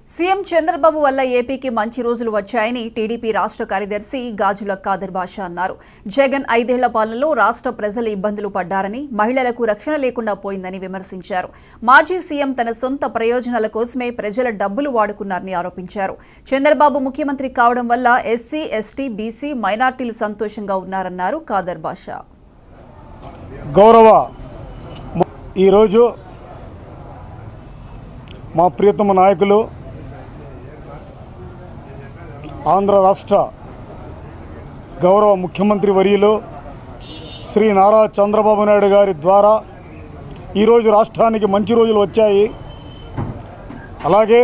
CM Chandrababu వల్ల ఏపీకి మంచి రోజులు వచ్చాయని టీడీపీ రాష్ట్ర కార్యదర్శి గాజుల ఖాదర్ బాషా అన్నారు జగన్ ఐదేళ్ల పాలనలో రాష్ట్ర ప్రజలు ఇబ్బందులు పడ్డారని మహిళలకు రక్షణ లేకుండా పోయిందని విమర్శించారు మాజీ సీఎం తన సొంత ప్రయోజనాల కోసమే ప్రజల డబ్బులు వాడుకున్నారని ఆరోపించారు చంద్రబాబు ముఖ్యమంత్రి కావడం వల్ల ఎస్సీ ఎస్టీ బీసీ మైనార్టీలు సంతోషంగా ఉన్నారన్నారు ఖాదర్ బాషా గౌరవ ము- ఈరోజు మా ప్రియతమ నాయకులు ఆంధ్ర రాష్ట్ర గౌరవ ముఖ్యమంత్రి వర్యులు శ్రీ నారా చంద్రబాబు నాయుడు గారి ద్వారా ఈరోజు రాష్ట్రానికి మంచి రోజులు వచ్చాయి అలాగే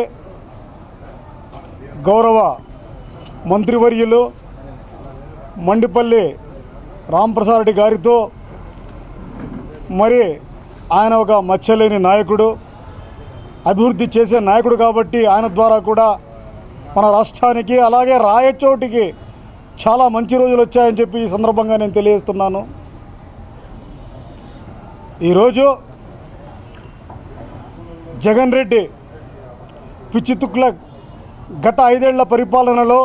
గౌరవ మంత్రివర్యులు మండిపల్లి రాంప్రసాద్ రెడ్డి గారితో మరి ఆయన ఒక మచ్చలేని నాయకుడు అభివృద్ధి చేసే నాయకుడు కాబట్టి ఆయన ద్వారా కూడా మన రాష్ట్రానికి అలాగే రాయచోటికి చాలా మంచి రోజులు వచ్చాయని చెప్పి ఈ సందర్భంగా నేను తెలియజేస్తున్నాను ఈరోజు జగన్ రెడ్డి పిచ్చి తుక్లక్ గత ఐదేళ్ల పరిపాలనలో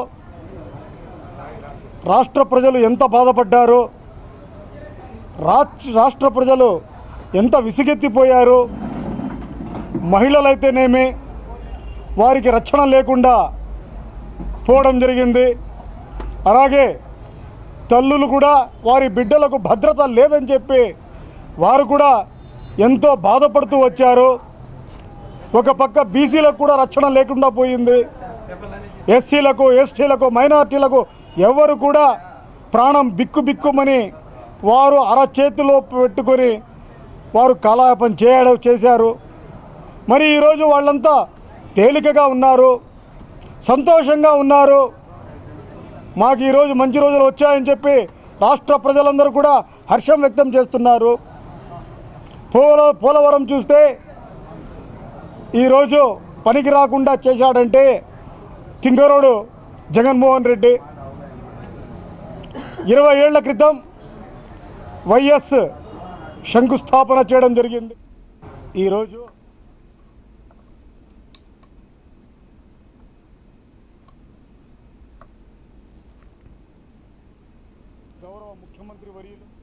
రాష్ట్ర ప్రజలు ఎంత బాధపడ్డారో రాష్ట్ర రాష్ట్ర ప్రజలు ఎంత విసుగెత్తిపోయారు మహిళలైతేనేమి వారికి రక్షణ లేకుండా పోవడం జరిగింది అలాగే తల్లులు కూడా వారి బిడ్డలకు భద్రత లేదని చెప్పి వారు కూడా ఎంతో బాధపడుతూ వచ్చారు ఒక పక్క బీసీలకు కూడా రక్షణ లేకుండా పోయింది ఎస్సీలకు ఎస్టీలకు మైనార్టీలకు ఎవరు కూడా ప్రాణం బిక్కు బిక్కుమని వారు అరచేతిలో పెట్టుకొని వారు కలాపం చేయడం చేశారు మరి ఈరోజు వాళ్ళంతా తేలికగా ఉన్నారు సంతోషంగా ఉన్నారు మాకు ఈరోజు మంచి రోజులు వచ్చాయని చెప్పి రాష్ట్ర ప్రజలందరూ కూడా హర్షం వ్యక్తం చేస్తున్నారు పోల పోలవరం చూస్తే ఈరోజు పనికి రాకుండా చేశాడంటే తింగరోడు జగన్మోహన్ రెడ్డి ఇరవై ఏళ్ల క్రితం వైఎస్ శంకుస్థాపన చేయడం జరిగింది ఈరోజు గౌరవ ముఖ్యమంత్రి వర్యులు